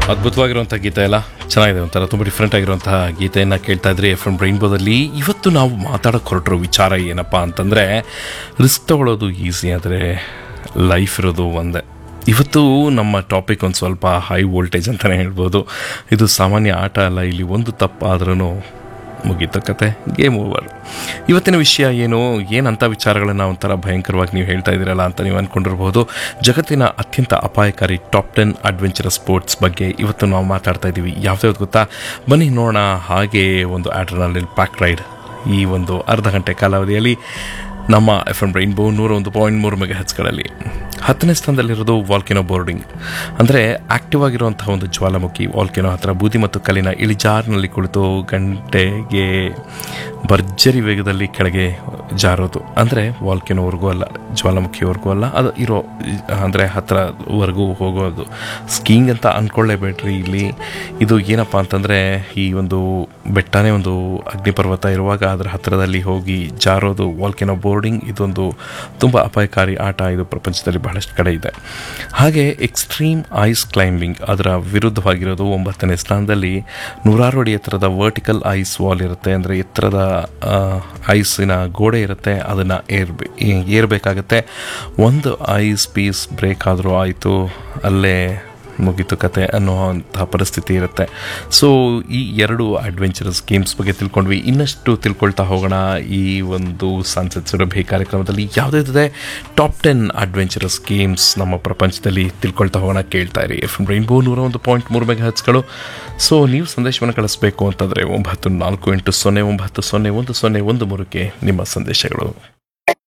ಅದ್ಭುತವಾಗಿರುವಂಥ ಗೀತೆ ಎಲ್ಲ ಚೆನ್ನಾಗಿದೆ ಒಂಥರ ತುಂಬ ಡಿಫ್ರೆಂಟ್ ಆಗಿರುವಂತಹ ಗೀತೆಯನ್ನು ಕೇಳ್ತಾ ಇದ್ರಿ ಎಫ್ ಎಮ್ ರೈನ್ಬೋದಲ್ಲಿ ಇವತ್ತು ನಾವು ಮಾತಾಡೋಕೆ ಹೊರಟಿರೋ ವಿಚಾರ ಏನಪ್ಪ ಅಂತಂದರೆ ರಿಸ್ಕ್ ತಗೊಳ್ಳೋದು ಈಸಿ ಆದರೆ ಲೈಫ್ ಇರೋದು ಒಂದೇ ಇವತ್ತು ನಮ್ಮ ಟಾಪಿಕ್ ಒಂದು ಸ್ವಲ್ಪ ಹೈ ವೋಲ್ಟೇಜ್ ಅಂತಲೇ ಹೇಳ್ಬೋದು ಇದು ಸಾಮಾನ್ಯ ಆಟ ಅಲ್ಲ ಇಲ್ಲಿ ಒಂದು ತಪ್ಪಾದ್ರೂ ಮುಗೀತು ಕತೆ ಗೇಮ್ ಓವರ್ ಇವತ್ತಿನ ವಿಷಯ ಏನು ಏನಂಥ ವಿಚಾರಗಳನ್ನು ಒಂಥರ ಭಯಂಕರವಾಗಿ ನೀವು ಹೇಳ್ತಾ ಇದ್ದೀರಲ್ಲ ಅಂತ ನೀವು ಅಂದ್ಕೊಂಡಿರ್ಬೋದು ಜಗತ್ತಿನ ಅತ್ಯಂತ ಅಪಾಯಕಾರಿ ಟಾಪ್ ಟೆನ್ ಅಡ್ವೆಂಚರಸ್ ಸ್ಪೋರ್ಟ್ಸ್ ಬಗ್ಗೆ ಇವತ್ತು ನಾವು ಮಾತಾಡ್ತಾ ಇದ್ದೀವಿ ಯಾವ್ದು ಗೊತ್ತಾ ಬನ್ನಿ ನೋಡೋಣ ಹಾಗೆ ಒಂದು ಆಡ್ರನಲ್ಲಿ ಪ್ಯಾಕ್ ರೈಡ್ ಈ ಒಂದು ಅರ್ಧ ಗಂಟೆ ಕಾಲಾವಧಿಯಲ್ಲಿ ನಮ್ಮ ಎಫ್ ಎಮ್ ರೈನ್ಬೋ ನೂರ ಒಂದು ಪಾಯಿಂಟ್ ಮೂರು ಮೆಗಾ ಹೆಚ್ಗಳಲ್ಲಿ ಹತ್ತನೇ ಸ್ಥಾನದಲ್ಲಿರೋದು ವಾಲ್ಕೆನೋ ಬೋರ್ಡಿಂಗ್ ಅಂದರೆ ಆಕ್ಟಿವ್ ಆಗಿರುವಂತಹ ಒಂದು ಜ್ವಾಲಾಮುಖಿ ವಾಲ್ಕೆನೋ ಹತ್ರ ಬೂದಿ ಮತ್ತು ಕಲ್ಲಿನ ಇಳಿಜಾರಿನಲ್ಲಿ ಕುಳಿತು ಗಂಟೆಗೆ ಭರ್ಜರಿ ವೇಗದಲ್ಲಿ ಕೆಳಗೆ ಜಾರೋದು ಅಂದರೆ ವಾಲ್ಕೆನೋವರೆಗೂ ಅಲ್ಲ ಜ್ವಾಲಾಮುಖಿವರೆಗೂ ಅಲ್ಲ ಅದು ಇರೋ ಅಂದರೆ ಹತ್ರವರೆಗೂ ಹೋಗೋದು ಸ್ಕೀಯಿಂಗ್ ಅಂತ ಅಂದ್ಕೊಳ್ಳೇಬೇಡ್ರಿ ಇಲ್ಲಿ ಇದು ಏನಪ್ಪ ಅಂತಂದರೆ ಈ ಒಂದು ಬೆಟ್ಟನೇ ಒಂದು ಅಗ್ನಿಪರ್ವತ ಇರುವಾಗ ಅದರ ಹತ್ತಿರದಲ್ಲಿ ಹೋಗಿ ಜಾರೋದು ವಾಲ್ಕೆನೋ ಬೋರ್ಡಿಂಗ್ ಇದೊಂದು ತುಂಬ ಅಪಾಯಕಾರಿ ಆಟ ಇದು ಪ್ರಪಂಚದಲ್ಲಿ ಬಹಳಷ್ಟು ಕಡೆ ಇದೆ ಹಾಗೆ ಎಕ್ಸ್ಟ್ರೀಮ್ ಐಸ್ ಕ್ಲೈಂಬಿಂಗ್ ಅದರ ವಿರುದ್ಧವಾಗಿರೋದು ಒಂಬತ್ತನೇ ಸ್ಥಾನದಲ್ಲಿ ನೂರಾರು ಅಡಿ ಎತ್ತರದ ವರ್ಟಿಕಲ್ ಐಸ್ ವಾಲ್ ಇರುತ್ತೆ ಅಂದರೆ ಎತ್ತರದ ಐಸಿನ ಗೋಡೆ ಇರುತ್ತೆ ಅದನ್ನು ಏರ್ಬೇ ಏರಬೇಕಾಗತ್ತೆ ಒಂದು ಐಸ್ ಪೀಸ್ ಬ್ರೇಕ್ ಆದರೂ ಆಯಿತು ಅಲ್ಲೇ ಮುಗೀತು ಕತೆ ಅನ್ನುವಂತಹ ಪರಿಸ್ಥಿತಿ ಇರುತ್ತೆ ಸೊ ಈ ಎರಡು ಅಡ್ವೆಂಚರಸ್ ಗೇಮ್ಸ್ ಬಗ್ಗೆ ತಿಳ್ಕೊಂಡ್ವಿ ಇನ್ನಷ್ಟು ತಿಳ್ಕೊಳ್ತಾ ಹೋಗೋಣ ಈ ಒಂದು ಸನ್ಸೆಟ್ ಸುರಭಿ ಕಾರ್ಯಕ್ರಮದಲ್ಲಿ ಯಾವುದಿದೆ ಟಾಪ್ ಟೆನ್ ಅಡ್ವೆಂಚರಸ್ ಗೇಮ್ಸ್ ನಮ್ಮ ಪ್ರಪಂಚದಲ್ಲಿ ತಿಳ್ಕೊಳ್ತಾ ಹೋಗೋಣ ಕೇಳ್ತಾ ಇರಿ ಎಫ್ ರೈನ್ಬೋ ನೂರ ಒಂದು ಪಾಯಿಂಟ್ ಮೂರು ಮೆಗಾ ಹಚ್ಗಳು ಸೊ ನೀವು ಸಂದೇಶವನ್ನು ಕಳಿಸ್ಬೇಕು ಅಂತಂದರೆ ಒಂಬತ್ತು ನಾಲ್ಕು ಎಂಟು ಸೊನ್ನೆ ಒಂಬತ್ತು ಸೊನ್ನೆ ಒಂದು ಸೊನ್ನೆ ಒಂದು ಮೂರಕ್ಕೆ ನಿಮ್ಮ ಸಂದೇಶಗಳು